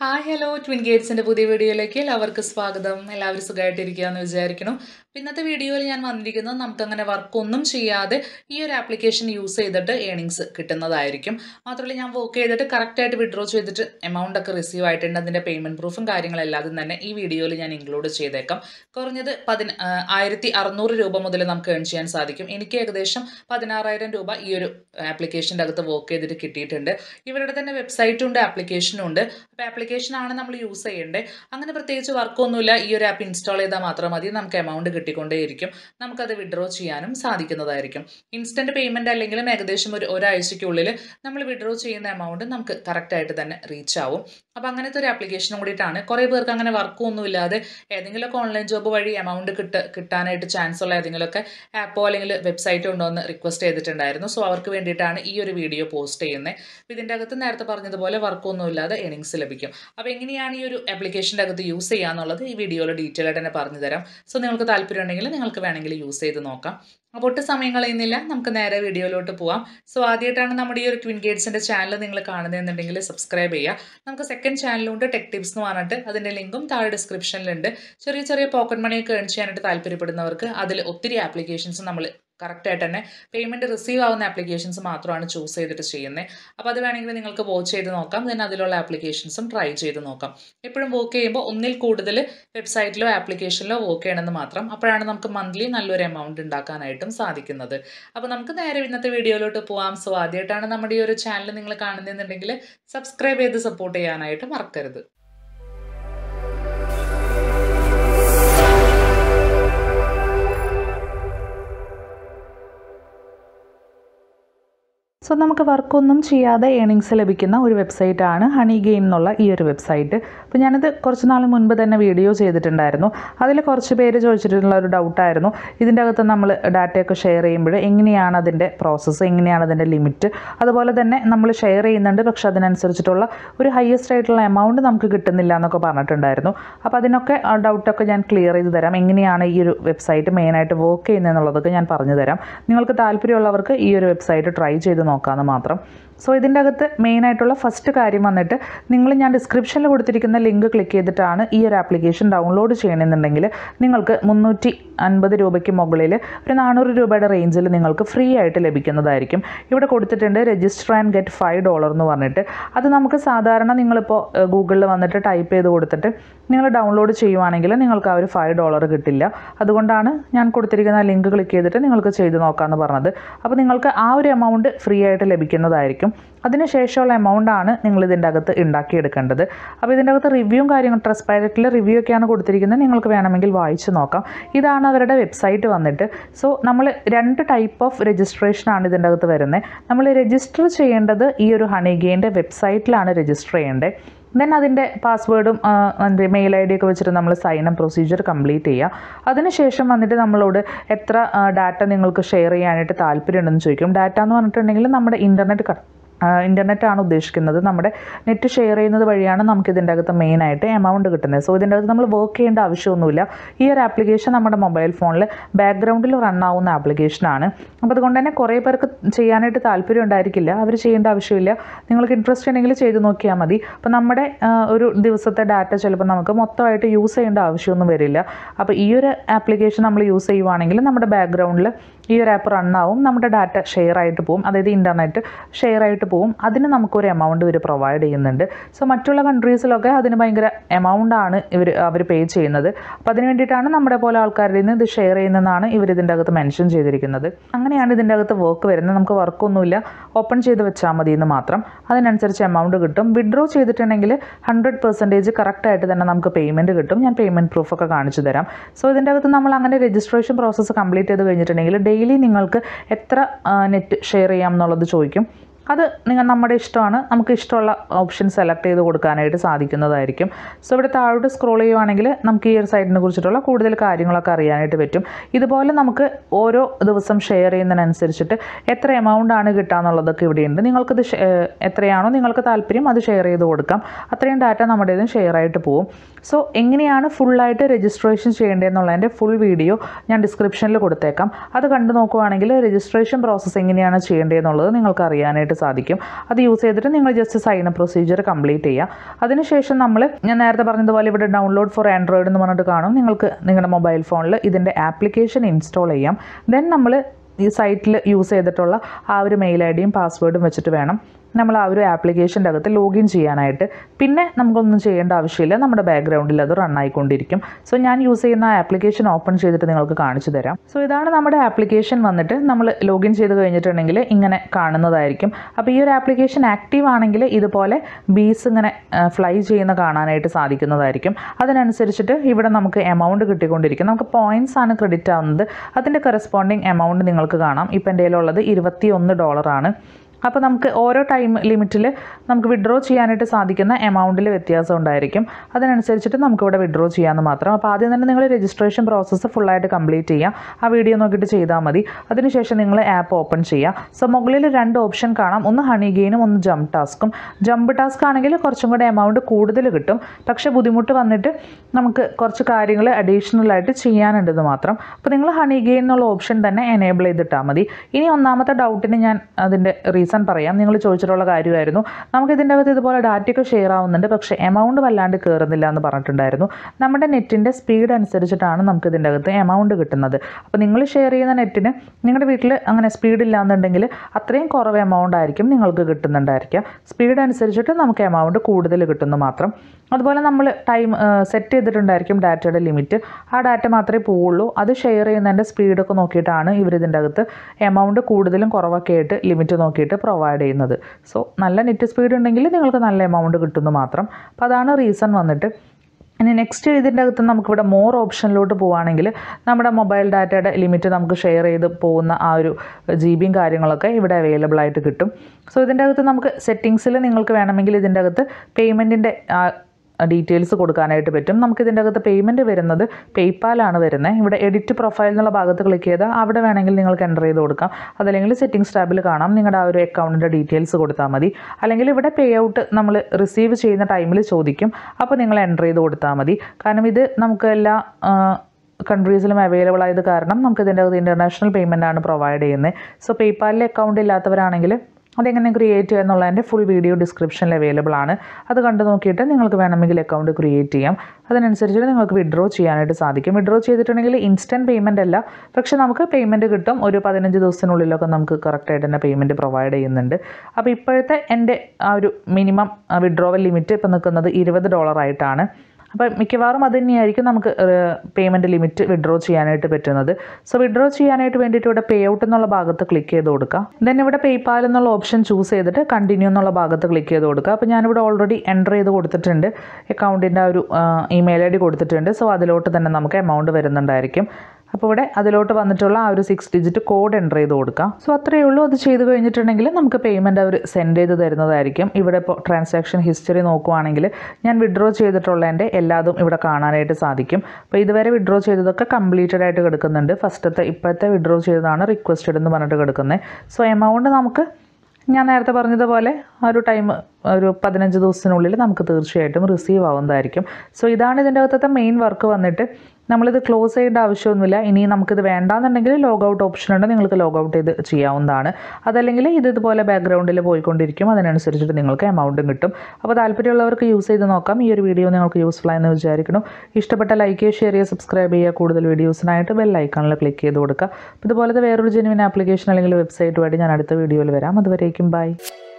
hi hello twin ഗേറ്റ്സിൻ്റെ പുതിയ വീഡിയോയിലേക്ക് എല്ലാവർക്കും സ്വാഗതം എല്ലാവരും സുഖമായിട്ടിരിക്കുകയെന്ന് വിചാരിക്കണം അപ്പോൾ ഇന്നത്തെ വീഡിയോയിൽ ഞാൻ വന്നിരിക്കുന്നത് നമുക്കങ്ങനെ വർക്കൊന്നും ചെയ്യാതെ ഈ ഒരു ആപ്ലിക്കേഷൻ യൂസ് ചെയ്തിട്ട് ഏണിങ്സ് കിട്ടുന്നതായിരിക്കും മാത്രമല്ല ഞാൻ വർക്ക് ചെയ്തിട്ട് കറക്റ്റായിട്ട് വിഡ്രോ ചെയ്തിട്ട് എമൗണ്ട് ഒക്കെ റിസീവ് ആയിട്ടുണ്ട് അതിൻ്റെ പേയ്മെൻറ്റ് പ്രൂഫും കാര്യങ്ങളെല്ലാം തന്നെ ഈ വീഡിയോയിൽ ഞാൻ ഇൻക്ലൂഡ് ചെയ്തേക്കാം കുറഞ്ഞത് പതിന ആയിരത്തി അറുന്നൂറ് രൂപ മുതൽ നമുക്ക് ഏൺ ചെയ്യാൻ സാധിക്കും എനിക്ക് ഏകദേശം പതിനാറായിരം രൂപ ഈ ഒരു ആപ്ലിക്കേഷൻ്റെ അകത്ത് വർക്ക് ചെയ്തിട്ട് കിട്ടിയിട്ടുണ്ട് ഇവരുടെ തന്നെ വെബ്സൈറ്റും ഉണ്ട് ആപ്ലിക്കേഷനും ഉണ്ട് അപ്പോൾ ആപ്ലിക്കേഷനാണ് നമ്മൾ യൂസ് ചെയ്യേണ്ടത് അങ്ങനെ പ്രത്യേകിച്ച് വർക്കൊന്നുമില്ല ഈ ഒരു ആപ്പ് ഇൻസ്റ്റാൾ ചെയ്താൽ മാത്രം മതി നമുക്ക് എമൗണ്ട് കിട്ടിക്കൊണ്ടേയിരിക്കും നമുക്കത് വിഡ്രോ ചെയ്യാനും സാധിക്കുന്നതായിരിക്കും ഇൻസ്റ്റൻറ്റ് പേയ്മെൻറ്റ് അല്ലെങ്കിലും ഏകദേശം ഒരു ഒരാഴ്ചയ്ക്കുള്ളിൽ നമ്മൾ വിഡ്രോ ചെയ്യുന്ന എമൗണ്ട് നമുക്ക് കറക്റ്റായിട്ട് തന്നെ റീച്ച് ആവും അപ്പോൾ അങ്ങനത്തെ ഒരു ആപ്ലിക്കേഷനും കൂടിയിട്ടാണ് കുറേ പേർക്ക് അങ്ങനെ വർക്കൊന്നും ഇല്ലാതെ ഏതെങ്കിലുമൊക്കെ ഓൺലൈൻ ജോബ് വഴി എമൗണ്ട് കിട്ട കിട്ടാനായിട്ട് ചാൻസ് ഉള്ള ഏതെങ്കിലുമൊക്കെ ആപ്പോ അല്ലെങ്കിൽ വെബ്സൈറ്റോ ഉണ്ടോ എന്ന് റിക്വസ്റ്റ് ചെയ്തിട്ടുണ്ടായിരുന്നു സോ അവർക്ക് വേണ്ടിയിട്ടാണ് ഈ ഒരു വീഡിയോ പോസ്റ്റ് ചെയ്യുന്നത് അപ്പോൾ ഇതിൻ്റെ അകത്ത് നേരത്തെ പറഞ്ഞതുപോലെ വർക്കൊന്നും ഇല്ലാതെ എണിങ്സ് ലഭിക്കും അപ്പോൾ എങ്ങനെയാണ് ഈ ഒരു ആപ്ലിക്കേഷൻ്റെ അകത്ത് യൂസ് ചെയ്യാന്നുള്ളത് ഈ വീഡിയോയിൽ ഡീറ്റെയിൽ ആയിട്ട് തന്നെ പറഞ്ഞു തരാം സോ നിങ്ങൾക്ക് താല്പര്യം ഉണ്ടെങ്കിൽ നിങ്ങൾക്ക് വേണമെങ്കിൽ യൂസ് ചെയ്ത് നോക്കാം അപ്പോൾ ഒട്ടും സമയം കളയുന്നില്ല നമുക്ക് നേരെ വീഡിയോയിലോട്ട് പോവാം സോ ആദ്യമായിട്ടാണ് നമ്മുടെ ഈ ഒരു ട്വിൻ ഗേറ്റ്സിൻ്റെ ചാനൽ നിങ്ങൾ കാണുന്നതെന്നുണ്ടെങ്കിൽ സബ്സ്ക്രൈബ് ചെയ്യുക നമുക്ക് സെക്കൻഡ് ചാനലുണ്ട് ടെക് ടിപ്സ് എന്ന് പറഞ്ഞിട്ട് അതിൻ്റെ ലിങ്കും താഴെ ഡിസ്ക്രിപ്ഷനിലുണ്ട് ചെറിയ ചെറിയ പോക്കറ്റ് മണിയൊക്കെ ഏൺ ചെയ്യാനായിട്ട് താല്പര്യപ്പെടുന്നവർക്ക് അതിൽ ഒത്തിരി ആപ്ലിക്കേഷൻസ് നമ്മൾ കറക്റ്റായിട്ട് തന്നെ പേയ്മെൻറ്റ് റിസീവ് ആവുന്ന ആപ്ലിക്കേഷൻസ് മാത്രമാണ് ചൂസ് ചെയ്തിട്ട് ചെയ്യുന്നത് അപ്പോൾ അത് വേണമെങ്കിൽ നിങ്ങൾക്ക് വാച്ച് ചെയ്ത് നോക്കാം ദെൻ അതിലുള്ള ആപ്ലിക്കേഷൻസും ട്രൈ ചെയ്ത് നോക്കാം എപ്പോഴും വർക്ക് ചെയ്യുമ്പോൾ ഒന്നിൽ കൂടുതൽ വെബ്സൈറ്റിലോ ആപ്ലിക്കേഷനിലോ വർക്ക് ചെയ്യണമെന്ന് മാത്രം അപ്പോഴാണ് നമുക്ക് മന്ത്ലി നല്ലൊരു എമൗണ്ട് ഉണ്ടാക്കാനായിട്ടും സാധിക്കുന്നത് അപ്പോൾ നമുക്ക് നേരെ ഇന്നത്തെ വീഡിയോയിലോട്ട് പോകാം സോ ആദ്യമായിട്ടാണ് നമ്മുടെ ഈ ഒരു ചാനൽ നിങ്ങൾ കാണുന്നതെന്നുണ്ടെങ്കിൽ സബ്സ്ക്രൈബ് ചെയ്ത് സപ്പോർട്ട് ചെയ്യാനായിട്ട് മറക്കരുത് സോ നമുക്ക് വർക്കൊന്നും ചെയ്യാതെ ഏണിങ്സ് ലഭിക്കുന്ന ഒരു വെബ്സൈറ്റാണ് ഹണി ഗെയിം എന്നുള്ള ഈ ഒരു വെബ്സൈറ്റ് അപ്പോൾ ഞാനിത് കുറച്ച് നാൾ മുൻപ് തന്നെ വീഡിയോ ചെയ്തിട്ടുണ്ടായിരുന്നു അതിൽ കുറച്ച് പേര് ചോദിച്ചിട്ടുള്ള ഒരു ഡൗട്ടായിരുന്നു ഇതിൻ്റെ അകത്ത് നമ്മൾ ഡാറ്റയൊക്കെ ഷെയർ ചെയ്യുമ്പോൾ എങ്ങനെയാണ് അതിൻ്റെ പ്രോസസ്സ് എങ്ങനെയാണ് അതിൻ്റെ ലിമിറ്റ് അതുപോലെ തന്നെ നമ്മൾ ഷെയർ ചെയ്യുന്നുണ്ട് പക്ഷെ അതിനനുസരിച്ചിട്ടുള്ള ഒരു ഹയസ്റ്റ് ആയിട്ടുള്ള എമൗണ്ട് നമുക്ക് കിട്ടുന്നില്ല എന്നൊക്കെ പറഞ്ഞിട്ടുണ്ടായിരുന്നു അപ്പോൾ അതിനൊക്കെ ആ ഡൗട്ടൊക്കെ ഞാൻ ക്ലിയർ ചെയ്ത് തരാം എങ്ങനെയാണ് ഈ ഒരു വെബ്സൈറ്റ് മെയിനായിട്ട് വർക്ക് ചെയ്യുന്നതെന്നുള്ളതൊക്കെ ഞാൻ പറഞ്ഞു തരാം നിങ്ങൾക്ക് താല്പര്യമുള്ളവർക്ക് ഈ ഒരു വെബ്സൈറ്റ് ട്രൈ ചെയ്ത് നോക്കാമെന്ന് മാത്രം സോ ഇതിൻ്റെ അകത്ത് മെയിനായിട്ടുള്ള ഫസ്റ്റ് കാര്യം വന്നിട്ട് നിങ്ങൾ ഞാൻ ഡിസ്ക്രിപ്ഷനിൽ കൊടുത്തിരിക്കുന്ന ലിങ്ക് ക്ലിക്ക് ചെയ്തിട്ടാണ് ഈ ഒരു ആപ്ലിക്കേഷൻ ഡൗൺലോഡ് ചെയ്യണമെന്നുണ്ടെങ്കിൽ നിങ്ങൾക്ക് മുന്നൂറ്റി അൻപത് രൂപയ്ക്ക് മുകളിൽ ഒരു നാനൂറ് രൂപയുടെ റേഞ്ചിൽ നിങ്ങൾക്ക് ഫ്രീ ആയിട്ട് ലഭിക്കുന്നതായിരിക്കും ഇവിടെ കൊടുത്തിട്ടുണ്ട് register and get five dollar എന്ന് പറഞ്ഞിട്ട് അത് നമുക്ക് സാധാരണ നിങ്ങളിപ്പോൾ ഗൂഗിളിൽ വന്നിട്ട് ടൈപ്പ് ചെയ്ത് കൊടുത്തിട്ട് നിങ്ങൾ ഡൗൺലോഡ് ചെയ്യുവാണെങ്കിൽ നിങ്ങൾക്ക് ആ ഒരു ഫൈവ് ഡോളർ കിട്ടില്ല അതുകൊണ്ടാണ് ഞാൻ കൊടുത്തിരിക്കുന്ന ലിങ്ക് ക്ലിക്ക് ചെയ്തിട്ട് നിങ്ങൾക്ക് ചെയ്ത് നോക്കാമെന്ന് പറഞ്ഞത് അപ്പോൾ നിങ്ങൾക്ക് ആ ഒരു എമൗണ്ട് ഫ്രീ ആയിട്ട് ലഭിക്കുന്നതായിരിക്കും അതിനുശേഷമുള്ള എമൗണ്ടാണ് നിങ്ങൾ ഇതിൻ്റെ അകത്ത് ഉണ്ടാക്കിയെടുക്കേണ്ടത് അപ്പോൾ ഇതിൻ്റെ അകത്ത് റിവ്യൂവും കാര്യങ്ങൾ ട്രസ്റ്റ് പൈലറ്റിൽ റിവ്യൂ ഒക്കെയാണ് കൊടുത്തിരിക്കുന്നത് നിങ്ങൾക്ക് വേണമെങ്കിൽ വായിച്ച് നോക്കാം ഇതാണ് അവരുടെ വെബ്സൈറ്റ് വന്നിട്ട് സോ നമ്മൾ രണ്ട് ടൈപ്പ് ഓഫ് രജിസ്ട്രേഷനാണ് ഇതിൻ്റെ അകത്ത് വരുന്നത് നമ്മൾ രജിസ്റ്റർ ചെയ്യേണ്ടത് ഈ ഒരു ഹണിഗേൻ്റെ വെബ്സൈറ്റിലാണ് രജിസ്റ്റർ ചെയ്യേണ്ടത് ദെൻ അതിൻ്റെ പാസ്വേഡും അതിൻ്റെ മെയിൽ ഐ ഡി ഒക്കെ വെച്ചിട്ട് നമ്മൾ സൈൻ അപ്പ് പ്രൊസീജിയർ കംപ്ലീറ്റ് ചെയ്യുക അതിനുശേഷം വന്നിട്ട് നമ്മളോട് എത്ര ഡാറ്റ നിങ്ങൾക്ക് ഷെയർ ചെയ്യാനായിട്ട് താല്പര്യമുണ്ടെന്ന് ചോദിക്കും ഡാറ്റ എന്ന് പറഞ്ഞിട്ടുണ്ടെങ്കിൽ നമ്മുടെ ഇൻ്റർനെറ്റ് ഇൻ്റർനെറ്റ് ആണ് ഉദ്ദേശിക്കുന്നത് നമ്മുടെ നെറ്റ് ഷെയർ ചെയ്യുന്നത് വഴിയാണ് നമുക്ക് ഇതിൻ്റെ അകത്ത് മെയിനായിട്ട് എമൗണ്ട് കിട്ടുന്നത് സോ ഇതിൻ്റെ അകത്ത് നമ്മൾ വർക്ക് ചെയ്യേണ്ട ആവശ്യമൊന്നുമില്ല ഈ ഒരു ആപ്ലിക്കേഷൻ നമ്മുടെ മൊബൈൽ ഫോണിൽ ബാക്ക്ഗ്രൗണ്ടിൽ റൺ ആവുന്ന ആപ്ലിക്കേഷനാണ് അപ്പോൾ അതുകൊണ്ട് തന്നെ കുറേ പേർക്ക് ചെയ്യാനായിട്ട് താല്പര്യം ഉണ്ടായിരിക്കില്ല അവർ ചെയ്യേണ്ട ആവശ്യമില്ല നിങ്ങൾക്ക് ഇൻട്രസ്റ്റ് ഉണ്ടെങ്കിൽ ചെയ്ത് നോക്കിയാൽ മതി അപ്പോൾ നമ്മുടെ ഒരു ദിവസത്തെ ഡാറ്റ ചിലപ്പോൾ നമുക്ക് മൊത്തമായിട്ട് യൂസ് ചെയ്യേണ്ട ആവശ്യമൊന്നും വരില്ല അപ്പോൾ ഈ ഒരു ആപ്ലിക്കേഷൻ നമ്മൾ യൂസ് ചെയ്യുവാണെങ്കിൽ നമ്മുടെ ബാക്ക്ഗ്രൗണ്ടിൽ ഈ ഒരു ആപ്പ് റൺ ആവും നമ്മുടെ ഡാറ്റ ഷെയർ ആയിട്ട് പോകും അതായത് ഇൻ്റർനെറ്റ് ഷെയർ ആയിട്ട് പോകും അതിന് നമുക്കൊരു എമൗണ്ട് ഇവർ പ്രൊവൈഡ് ചെയ്യുന്നുണ്ട് സോ മറ്റുള്ള കൺട്രീസിലൊക്കെ അതിന് ഭയങ്കര എമൗണ്ട് ആണ് ഇവർ അവർ പേ ചെയ്യുന്നത് അപ്പോൾ അതിന് വേണ്ടിയിട്ടാണ് നമ്മുടെ പോലെ ആൾക്കാരുടെ നിന്ന് ഇത് ഷെയർ ചെയ്യുന്നതെന്നാണ് ഇവർ ഇതിൻ്റെ അകത്ത് മെൻഷൻ ചെയ്തിരിക്കുന്നത് അങ്ങനെയാണ് ഇതിൻ്റെ അകത്ത് വർക്ക് വരുന്നത് നമുക്ക് വർക്കൊന്നുമില്ല ഓപ്പൺ ചെയ്ത് വെച്ചാൽ മതി എന്ന് മാത്രം അതിനനുസരിച്ച് എമൗണ്ട് കിട്ടും വിഡ്രോ ചെയ്തിട്ടുണ്ടെങ്കിൽ ഹൺഡ്രഡ് പെർസെൻറ്റേജ് കറക്റ്റായിട്ട് തന്നെ നമുക്ക് പേയ്മെൻറ്റ് കിട്ടും ഞാൻ പേയ്മെൻറ്റ് പ്രൂഫൊക്കെ കാണിച്ചു തരാം സോ ഇതിൻ്റെ അകത്ത് നമ്മൾ അങ്ങനെ രജിസ്ട്രേഷൻ പ്രോസസ്സ് കംപ്ലീറ്റ് ചെയ്ത് കഴിഞ്ഞിട്ടുണ്ടെങ്കിൽ ഡെയിലി നിങ്ങൾക്ക് എത്ര നെറ്റ് ഷെയർ ചെയ്യാം എന്നുള്ളത് ചോദിക്കും അത് നിങ്ങൾ നമ്മുടെ ഇഷ്ടമാണ് നമുക്ക് ഇഷ്ടമുള്ള ഓപ്ഷൻ സെലക്ട് ചെയ്ത് കൊടുക്കാനായിട്ട് സാധിക്കുന്നതായിരിക്കും സോ ഇവിടെ താഴോട്ട് സ്ക്രോൾ ചെയ്യുവാണെങ്കിൽ നമുക്ക് ഈ ഒരു സൈറ്റിനെ കുറിച്ചിട്ടുള്ള കൂടുതൽ കാര്യങ്ങളൊക്കെ അറിയാനായിട്ട് പറ്റും ഇതുപോലെ നമുക്ക് ഓരോ ദിവസം ഷെയർ ചെയ്യുന്നതിനനുസരിച്ചിട്ട് എത്ര എമൗണ്ട് ആണ് കിട്ടുക എന്നുള്ളതൊക്കെ ഇവിടെയുണ്ട് നിങ്ങൾക്കത് എത്രയാണോ നിങ്ങൾക്ക് താല്പര്യം അത് ഷെയർ ചെയ്ത് കൊടുക്കാം അത്രയും ഡാറ്റ നമ്മുടേതും ഷെയർ ആയിട്ട് പോകും സോ എങ്ങനെയാണ് ഫുള്ളായിട്ട് രജിസ്ട്രേഷൻ ചെയ്യേണ്ടതെന്നുള്ളതിൻ്റെ ഫുൾ വീഡിയോ ഞാൻ ഡിസ്ക്രിപ്ഷനിൽ കൊടുത്തേക്കാം അത് കണ്ടു നോക്കുവാണെങ്കിൽ രജിസ്ട്രേഷൻ പ്രോസസ്സ് എങ്ങനെയാണ് ചെയ്യേണ്ടതെന്നുള്ളത് നിങ്ങൾക്ക് അറിയാനായിട്ട് കാണാനായിട്ട് സാധിക്കും അത് യൂസ് ചെയ്തിട്ട് നിങ്ങൾ just sign up procedure complete ചെയ്യുക അതിനുശേഷം നമ്മൾ ഞാൻ നേരത്തെ പറഞ്ഞതുപോലെ ഇവിടെ ഡൗൺലോഡ് ഫോർ ആൻഡ്രോയിഡ് എന്ന് പറഞ്ഞിട്ട് കാണും നിങ്ങൾക്ക് നിങ്ങളുടെ മൊബൈൽ ഫോണിൽ ഇതിൻ്റെ ആപ്ലിക്കേഷൻ ഇൻസ്റ്റാൾ ചെയ്യാം ദെൻ നമ്മൾ ഈ സൈറ്റിൽ യൂസ് ചെയ്തിട്ടുള്ള ആ ഒരു മെയിൽ ഐ ഡിയും പാസ്വേഡും വെച്ചിട്ട് വേണം നമ്മൾ ആ ഒരു ആപ്ലിക്കേഷൻ്റെ അകത്ത് ലോഗിൻ ചെയ്യാനായിട്ട് പിന്നെ നമുക്കൊന്നും ചെയ്യേണ്ട ആവശ്യമില്ല നമ്മുടെ ബാക്ക്ഗ്രൗണ്ടിൽ അത് റൺ ആയിക്കൊണ്ടിരിക്കും സോ ഞാൻ യൂസ് ചെയ്യുന്ന ആ ആപ്ലിക്കേഷൻ ഓപ്പൺ ചെയ്തിട്ട് നിങ്ങൾക്ക് കാണിച്ചു തരാം സോ ഇതാണ് നമ്മുടെ ആപ്ലിക്കേഷൻ വന്നിട്ട് നമ്മൾ ലോഗിൻ ചെയ്ത് കഴിഞ്ഞിട്ടുണ്ടെങ്കിൽ ഇങ്ങനെ കാണുന്നതായിരിക്കും അപ്പോൾ ഈ ഒരു ആപ്ലിക്കേഷൻ ആക്റ്റീവ് ആണെങ്കിൽ ഇതുപോലെ ബീസ് ഇങ്ങനെ ഫ്ലൈ ചെയ്യുന്ന കാണാനായിട്ട് സാധിക്കുന്നതായിരിക്കും അതിനനുസരിച്ചിട്ട് ഇവിടെ നമുക്ക് എമൗണ്ട് കിട്ടിക്കൊണ്ടിരിക്കും നമുക്ക് പോയിൻറ്റ്സ് ആണ് ക്രെഡിറ്റ് ആവുന്നത് അതിൻ്റെ കറസ്പോണ്ടിങ് എമൗണ്ട് നിങ്ങൾക്ക് കാണാം ഇപ്പം എൻ്റെ കയ്യിലുള്ളത് ഇരുപത്തി ഒന്ന് ഡോളറാണ് അപ്പോൾ നമുക്ക് ഓരോ ടൈം ലിമിറ്റിൽ നമുക്ക് വിഡ്രോ ചെയ്യാനായിട്ട് സാധിക്കുന്ന എമൗണ്ടിൽ വ്യത്യാസം ഉണ്ടായിരിക്കും അതിനനുസരിച്ചിട്ട് നമുക്കിവിടെ വിഡ്രോ ചെയ്യാമെന്ന് മാത്രം അപ്പോൾ ആദ്യം തന്നെ നിങ്ങൾ രജിസ്ട്രേഷൻ പ്രോസസ്സ് ഫുള്ളായിട്ട് കംപ്ലീറ്റ് ചെയ്യുക ആ വീഡിയോ നോക്കിയിട്ട് ചെയ്താൽ മതി അതിനുശേഷം നിങ്ങൾ ആപ്പ് ഓപ്പൺ ചെയ്യുക സോ മുകളിൽ രണ്ട് ഓപ്ഷൻ കാണാം ഒന്ന് ഹണി ഗെയിനും ഒന്ന് ജംപ് ടാസ്കും ജംപ് ടാസ്ക് ആണെങ്കിൽ കുറച്ചും കൂടെ എമൗണ്ട് കൂടുതൽ കിട്ടും പക്ഷേ ബുദ്ധിമുട്ട് വന്നിട്ട് നമുക്ക് കുറച്ച് കാര്യങ്ങൾ അഡീഷണൽ ആയിട്ട് ചെയ്യാനുണ്ടെന്ന് മാത്രം അപ്പോൾ നിങ്ങൾ ഹണി ഗെയിൻ എന്നുള്ള ഓപ്ഷൻ തന്നെ എനേബിൾ ചെയ്തിട്ടാൽ മതി ഇനി ഒന്നാമത്തെ ഡൗട്ടിന് ഞാൻ അതിൻ്റെ റീസൺ പറയാം നിങ്ങൾ ചോദിച്ചിട്ടുള്ള കാര്യമായിരുന്നു നമുക്ക് ഇതിൻ്റെ അകത്ത് ഇതുപോലെ ഡാറ്റയൊക്കെ ഷെയർ ആവുന്നുണ്ട് പക്ഷേ എമൗണ്ട് വല്ലാണ്ട് കയറുന്നില്ല എന്ന് പറഞ്ഞിട്ടുണ്ടായിരുന്നു നമ്മുടെ നെറ്റിൻ്റെ സ്പീഡ് അനുസരിച്ചിട്ടാണ് നമുക്ക് ഇതിൻ്റെ അകത്ത് എമൗണ്ട് കിട്ടുന്നത് അപ്പോൾ നിങ്ങൾ ഷെയർ ചെയ്യുന്ന നെറ്റിന് നിങ്ങളുടെ വീട്ടിൽ അങ്ങനെ സ്പീഡ് ഇല്ലാന്നുണ്ടെങ്കിൽ അത്രയും കുറവ് എമൗണ്ട് ആയിരിക്കും നിങ്ങൾക്ക് കിട്ടുന്നുണ്ടായിരിക്കുക സ്പീഡ് അനുസരിച്ചിട്ട് നമുക്ക് എമൗണ്ട് കൂടുതൽ കിട്ടുന്നു മാത്രം അതുപോലെ നമ്മൾ ടൈം സെറ്റ് ചെയ്തിട്ടുണ്ടായിരിക്കും ഡാറ്റയുടെ ലിമിറ്റ് ആ ഡാറ്റ മാത്രമേ പോവുള്ളൂ അത് ഷെയർ ചെയ്യുന്നതിൻ്റെ സ്പീഡൊക്കെ നോക്കിയിട്ടാണ് ഇവർ ഇതിൻ്റെ അകത്ത് എമൗണ്ട് കൂടുതലും കുറവൊക്കെ ആയിട്ട് ലിമിറ്റ് നോക്കിയിട്ട് പ്രൊവൈഡ് ചെയ്യുന്നത് സോ നല്ല നെറ്റ് സ്പീഡ് ഉണ്ടെങ്കിൽ നിങ്ങൾക്ക് നല്ല എമൗണ്ട് കിട്ടുന്നു മാത്രം അപ്പോൾ അതാണ് റീസൺ വന്നിട്ട് ഇനി നെക്സ്റ്റ് ഇതിൻ്റെ അകത്ത് നമുക്കിവിടെ മോർ ഓപ്ഷനിലോട്ട് പോവുകയാണെങ്കിൽ നമ്മുടെ മൊബൈൽ ഡാറ്റയുടെ ലിമിറ്റ് നമുക്ക് ഷെയർ ചെയ്ത് പോകുന്ന ആ ഒരു ജി ബിയും കാര്യങ്ങളൊക്കെ ഇവിടെ അവൈലബിൾ ആയിട്ട് കിട്ടും സോ ഇതിൻ്റെ അകത്ത് നമുക്ക് സെറ്റിങ്സിൽ നിങ്ങൾക്ക് വേണമെങ്കിൽ ഇതിൻ്റെ അകത്ത് പേയ്മെൻറ്റിൻ്റെ ഡീറ്റെയിൽസ് കൊടുക്കാനായിട്ട് പറ്റും നമുക്ക് ഇതിൻ്റെ അകത്ത് പേയ്മെൻറ്റ് വരുന്നത് പേയ്പാലാണ് വരുന്നത് ഇവിടെ എഡിറ്റ് പ്രൊഫൈൽ എന്നുള്ള ഭാഗത്ത് ക്ലിക്ക് ചെയ്താൽ അവിടെ വേണമെങ്കിൽ നിങ്ങൾക്ക് എൻ്റർ ചെയ്ത് കൊടുക്കാം അതല്ലെങ്കിൽ സെറ്റിംഗ്സ് ടാബിൽ കാണാം നിങ്ങളുടെ ആ ഒരു അക്കൗണ്ടിൻ്റെ ഡീറ്റെയിൽസ് കൊടുത്താൽ മതി അല്ലെങ്കിൽ ഇവിടെ പേ ഔട്ട് നമ്മൾ റിസീവ് ചെയ്യുന്ന ടൈമിൽ ചോദിക്കും അപ്പോൾ നിങ്ങൾ എൻ്റർ ചെയ്ത് കൊടുത്താൽ മതി കാരണം ഇത് നമുക്ക് എല്ലാ കൺട്രീസിലും അവൈലബിൾ ആയത് കാരണം നമുക്ക് ഇതിൻ്റെ അകത്ത് ഇൻ്റർനാഷണൽ പേയ്മെൻ്റ് ആണ് പ്രൊവൈഡ് ചെയ്യുന്നത് സോ പേയ്പാലിലെ അക്കൗണ്ട് ഇല്ലാത്തവരാണെങ്കിൽ അതെങ്ങനെ ക്രിയേറ്റ് ചെയ്യുക എന്നുള്ളതിൻ്റെ ഫുൾ വീഡിയോ ഡിസ്ക്രിപ്ഷനിൽ അവൈലബിൾ ആണ് അത് കണ്ടു നോക്കിയിട്ട് നിങ്ങൾക്ക് വേണമെങ്കിൽ അക്കൗണ്ട് ക്രിയേറ്റ് ചെയ്യാം അതിനനുസരിച്ച് നിങ്ങൾക്ക് വിഡ്രോ ചെയ്യാനായിട്ട് സാധിക്കും വിഡ്രോ ചെയ്തിട്ടുണ്ടെങ്കിൽ ഇൻസ്റ്റൻറ്റ് പേയ്മെൻ്റ് അല്ല പക്ഷേ നമുക്ക് പേയ്മെൻറ്റ് കിട്ടും ഒരു പതിനഞ്ച് ദിവസത്തിനുള്ളിലൊക്കെ നമുക്ക് കറക്റ്റായിട്ട് തന്നെ പേയ്മെൻറ്റ് പ്രൊവൈഡ് ചെയ്യുന്നുണ്ട് അപ്പോൾ ഇപ്പോഴത്തെ എൻ്റെ ആ ഒരു മിനിമം വിഡ്രോവൽ ലിമിറ്റ് ഇപ്പോൾ നിൽക്കുന്നത് ഇരുപത് ഡോളറായിട്ടാണ് അപ്പോൾ മിക്കവാറും അത് തന്നെയായിരിക്കും നമുക്ക് പേയ്മെൻറ്റ് ലിമിറ്റ് വിഡ്രോ ചെയ്യാനായിട്ട് പറ്റുന്നത് സോ വിഡ്രോ ചെയ്യാനായിട്ട് വേണ്ടിയിട്ട് ഇവിടെ പേ ഔട്ട് എന്നുള്ള ഭാഗത്ത് ക്ലിക്ക് ചെയ്ത് കൊടുക്കുക ദെൻ ഇവിടെ പേയ്പാൽ എന്നുള്ള ഓപ്ഷൻ ചൂസ് ചെയ്തിട്ട് കണ്ടിന്യൂ എന്നുള്ള ഭാഗത്ത് ക്ലിക്ക് ചെയ്ത് കൊടുക്കുക അപ്പോൾ ഞാനിവിടെ ഓൾറെഡി എൻ്റർ ചെയ്ത് കൊടുത്തിട്ടുണ്ട് അക്കൗണ്ടിൻ്റെ ആ ഒരു ഇമെയിൽ ഐ ഡി കൊടുത്തിട്ടുണ്ട് സോ അതിലോട്ട് തന്നെ നമുക്ക് എമൗണ്ട് വരുന്നുണ്ടായിരിക്കും അപ്പോൾ ഇവിടെ അതിലോട്ട് വന്നിട്ടുള്ള ആ ഒരു സിക്സ് ഡിജിറ്റ് കോഡ് എൻ്റർ ചെയ്ത് കൊടുക്കാം സോ അത്രയേ ഉള്ളൂ അത് ചെയ്ത് കഴിഞ്ഞിട്ടുണ്ടെങ്കിൽ നമുക്ക് പേയ്മെൻറ്റ് അവർ സെൻഡ് ചെയ്ത് തരുന്നതായിരിക്കും ഇവിടെ ഇപ്പോൾ ട്രാൻസാക്ഷൻ ഹിസ്റ്ററി നോക്കുവാണെങ്കിൽ ഞാൻ വിഡ്രോ ചെയ്തിട്ടുള്ളതിൻ്റെ എല്ലാതും ഇവിടെ കാണാനായിട്ട് സാധിക്കും അപ്പോൾ ഇതുവരെ വിഡ്രോ ചെയ്തതൊക്കെ കംപ്ലീറ്റഡ് ആയിട്ട് കിടക്കുന്നുണ്ട് ഫസ്റ്റത്തെ ഇപ്പോഴത്തെ വിഡ്രോ ചെയ്തതാണ് റിക്വസ്റ്റഡ് എന്ന് പറഞ്ഞിട്ട് കിടക്കുന്നത് സോ എമൗണ്ട് നമുക്ക് ഞാൻ നേരത്തെ പറഞ്ഞതുപോലെ ആ ഒരു ടൈം ഒരു പതിനഞ്ച് ദിവസത്തിനുള്ളിൽ നമുക്ക് തീർച്ചയായിട്ടും റിസീവ് ആവുന്നതായിരിക്കും സോ ഇതാണ് ഇതിൻ്റെ അകത്തത്തെ മെയിൻ വർക്ക് വന്നിട്ട് നമ്മളിത് ക്ലോസ് ചെയ്യേണ്ട ആവശ്യമൊന്നുമില്ല ഇനി നമുക്കിത് വേണ്ടാന്നുണ്ടെങ്കിൽ ലോഗ് ഔട്ട് ഓപ്ഷൻ ഉണ്ട് നിങ്ങൾക്ക് ലോഗ് ഔട്ട് ചെയ്ത് ചെയ്യാവുന്നതാണ് അതല്ലെങ്കിൽ ഇത് ഇതുപോലെ ബാക്ക്ഗ്രൗണ്ടിൽ പോയിക്കൊണ്ടിരിക്കും അതിനനുസരിച്ചിട്ട് നിങ്ങൾക്ക് എമൗണ്ടും കിട്ടും അപ്പോൾ താല്പര്യമുള്ളവർക്ക് യൂസ് ചെയ്ത് നോക്കാം ഈ ഒരു വീഡിയോ നിങ്ങൾക്ക് യൂസ്ഫുൾ ആയെന്ന് വിചാരിക്കണം ഇഷ്ടപ്പെട്ട ലൈക്ക് ചെയ്യുക ഷെയർ ചെയ്യുക സബ്സ്ക്രൈബ് ചെയ്യുക കൂടുതൽ വീഡിയോസിനായിട്ട് ബെൽ ഐക്കണിൽ ക്ലിക്ക് ചെയ്ത് കൊടുക്കുക അപ്പോൾ ഇതുപോലത്തെ വേറൊരു ജെനുവിൻ ആപ്ലിക്കേഷൻ അല്ലെങ്കിൽ വെബ്സൈറ്റുമായിട്ട് ഞാൻ അടുത്ത വീഡിയോയിൽ വരാം അതുവരേക്കും ബൈ